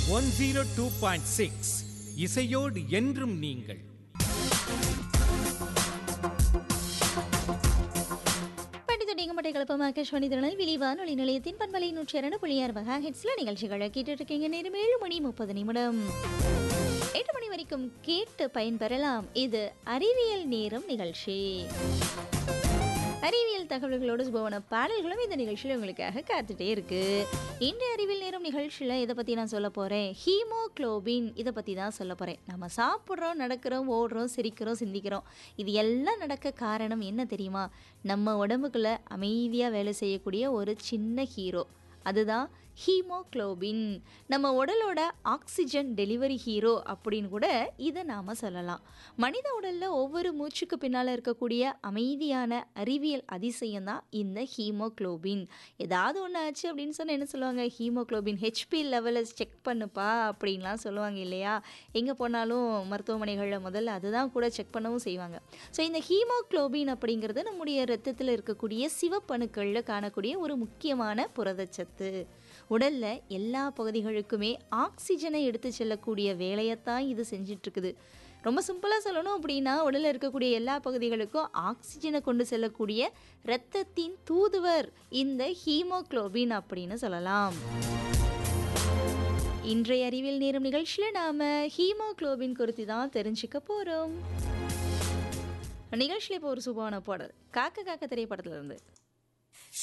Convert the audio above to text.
one zero two point six இசையோடு என்றும் நீங்கள் படித்துடிங்க மட்டை கலப்பம் ஆகாஷ்வாணி திருநெல்வேலி வானொலி நிலையத்தின் பண்பலை நூற்றி இரண்டு புள்ளியார் வகா ஹெட்ஸ்ல நிகழ்ச்சிகளை கேட்டுட்டு இருக்கீங்க நேரம் ஏழு மணி முப்பது நிமிடம் எட்டு மணி வரைக்கும் கேட்டு பயன்பெறலாம் இது அறிவியல் நேரம் நிகழ்ச்சி அறிவியல் தகவல்களோடு சுபவன பாடல்களும் இந்த நிகழ்ச்சியில் உங்களுக்காக காத்துட்டே இருக்கு இன்றைய அறிவியல் நேரம் நிகழ்ச்சியில் இதை பற்றி நான் சொல்ல போகிறேன் ஹீமோக்ளோபின் இதை பற்றி தான் சொல்ல போகிறேன் நம்ம சாப்பிட்றோம் நடக்கிறோம் ஓடுறோம் சிரிக்கிறோம் சிந்திக்கிறோம் இது எல்லாம் நடக்க காரணம் என்ன தெரியுமா நம்ம உடம்புக்குள்ள அமைதியாக வேலை செய்யக்கூடிய ஒரு சின்ன ஹீரோ அதுதான் ஹீமோக்ளோபின் நம்ம உடலோட ஆக்சிஜன் டெலிவரி ஹீரோ அப்படின்னு கூட இதை நாம் சொல்லலாம் மனித உடலில் ஒவ்வொரு மூச்சுக்கு பின்னால் இருக்கக்கூடிய அமைதியான அறிவியல் அதிசயம் தான் இந்த ஹீமோக்ளோபின் ஏதாவது ஒன்று ஆச்சு அப்படின்னு சொன்னால் என்ன சொல்லுவாங்க ஹீமோக்ளோபின் ஹெச்பி லெவலை செக் பண்ணுப்பா அப்படின்லாம் சொல்லுவாங்க இல்லையா எங்கே போனாலும் மருத்துவமனைகளில் முதல்ல அதுதான் கூட செக் பண்ணவும் செய்வாங்க ஸோ இந்த ஹீமோக்ளோபின் அப்படிங்கிறது நம்முடைய ரத்தத்தில் இருக்கக்கூடிய சிவப்பணுக்களில் காணக்கூடிய ஒரு முக்கியமான புரதச்சத்து உடலில் எல்லா பகுதிகளுக்குமே ஆக்சிஜனை எடுத்து செல்லக்கூடிய வேலையைத்தான் இது செஞ்சிட்ருக்குது ரொம்ப சிம்பிளாக சொல்லணும் அப்படின்னா உடலில் இருக்கக்கூடிய எல்லா பகுதிகளுக்கும் ஆக்சிஜனை கொண்டு செல்லக்கூடிய இரத்தத்தின் தூதுவர் இந்த ஹீமோக்ளோபின் அப்படின்னு சொல்லலாம் இன்றைய அறிவியல் நேரம் நிகழ்ச்சியில் நாம் ஹீமோக்ளோபின் குறித்து தான் தெரிஞ்சுக்க போகிறோம் நிகழ்ச்சியில் இப்போ ஒரு சுபான பாடல் காக்க காக்க திரைப்படத்துல இருந்து